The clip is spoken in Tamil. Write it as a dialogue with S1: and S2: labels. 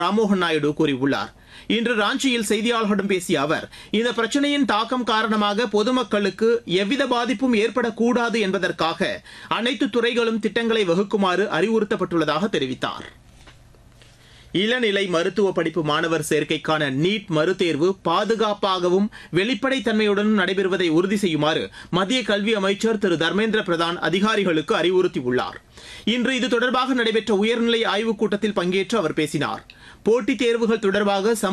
S1: ராம்மோகன் நாயுடு கூறியுள்ளார் இன்று ராஞ்சியில் செய்தியாளர்களிடம் பேசிய அவர் இந்த பிரச்சனையின் தாக்கம் காரணமாக பொதுமக்களுக்கு எவ்வித பாதிப்பும் ஏற்படக்கூடாது என்பதற்காக அனைத்து துறைகளும் திட்டங்களை வகுக்குமாறு அறிவுறுத்தப்பட்டுள்ளதாக தெரிவித்தார் இளநிலை மருத்துவ படிப்பு மாணவர் சேர்க்கைக்கான நீட் மறுதேர்வு பாதுகாப்பாகவும் வெளிப்படைத்தன்மையுடனும் நடைபெறுவதை உறுதி செய்யுமாறு மத்திய கல்வி அமைச்சர் திரு தர்மேந்திர பிரதான் அதிகாரிகளுக்கு அறிவுறுத்தியுள்ளார் இன்று இது தொடர்பாக நடைபெற்ற உயர்நிலை ஆய்வுக் கூட்டத்தில் பங்கேற்று அவர் பேசினார் போட்டித் தேர்வுகள் தொடர்பாக